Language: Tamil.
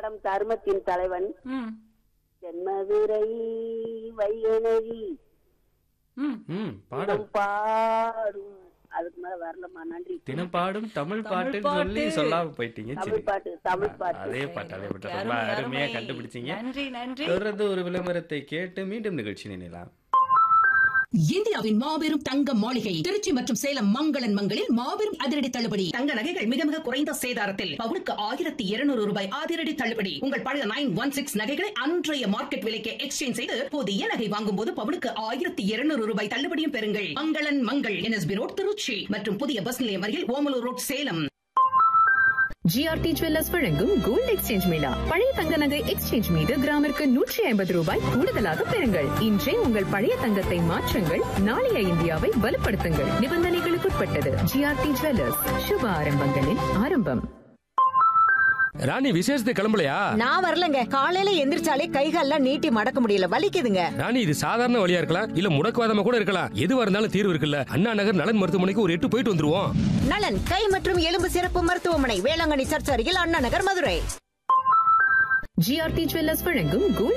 மாவட்டம் தருமத்தின் தலைவன் ம் தென்மதுரை வைகநதி ம் ம் பாடல் தினம் பாடும் அதுக்கு மேல வரலம்மா நன்றி தினம் பாடும் தமிழ் தமிழ் பாட்டுன்னு சொல்லி பாட்டு. சொல்லாம போயிட்டீங்க சரி தமிழ் பாட்டு தமிழ் பாட்டு அதே பாட்டு அதே பாட்டு ரொம்ப அருமை, அருமையா அருமை. கண்டுபிடிச்சீங்க நன்றி நன்றி தொடர்ந்து ஒரு விளம்பரத்தை கேட்டு மீண்டும் நிகழ்ச்சி நினைலாம் இந்தியாவின் மாபெரும் தங்க மாளிகை திருச்சி மற்றும் சேலம் மங்களன் மங்களில் மாபெரும் அதிரடி தள்ளுபடி தங்க நகைகள் மிக மிக குறைந்த சேதாரத்தில் பவுனுக்கு ஆயிரத்தி இருநூறு ரூபாய் அதிரடி தள்ளுபடி உங்கள் பழைய நைன் ஒன் சிக்ஸ் நகைகளை அன்றைய மார்க்கெட் விலைக்கு எக்ஸ்சேஞ்ச் செய்து புதிய நகை வாங்கும் போது பவுனுக்கு ஆயிரத்தி இருநூறு ரூபாய் தள்ளுபடியும் பெறுங்கள் மங்களன் மங்கள் என்எஸ்பி ரோட் திருச்சி மற்றும் புதிய பஸ் நிலையம் அருகில் Omalur road Salem GRT jewellers வழங்கும் கோல்ட் எக்ஸ்சேஞ்ச் மேளா பழைய தங்க நகை எக்ஸ்சேஞ்ச் மீது கிராமிற்கு நூற்றி ஐம்பது ரூபாய் கூடுதலாக பெறுங்கள் இன்றே உங்கள் பழைய தங்கத்தை மாற்றுங்கள் நாளைய இந்தியாவை வலுப்படுத்துங்கள் நிபந்தனைகளுக்குட்பட்டது ஜிஆர்டி ஜுவல்லர்ஸ் சுப ஆரம்பங்களின் ஆரம்பம் ராணி விசேஷத்துக்கு கிளம்பலையா நான் வரலங்க காலையில எந்திரிச்சாலே கைகால்லாம் நீட்டி மடக்க முடியல வலிக்குதுங்க ராணி இது சாதாரண வழியா இருக்கலாம் இல்ல முடக்குவாதமா கூட இருக்கலாம் எதுவா இருந்தாலும் தீர்வு இருக்குல்ல அண்ணா நகர் நலன் மருத்துவமனைக்கு ஒரு எட்டு போயிட்டு வந்துருவோம் நலன் கை மற்றும் எலும்பு சிறப்பு மருத்துவமனை வேளாங்கண்ணி சர்ச் அருகில் அண்ணா நகர் மதுரை ஜிஆர்டி ஜுவல்லர்ஸ் வழங்கும் கோல்ட்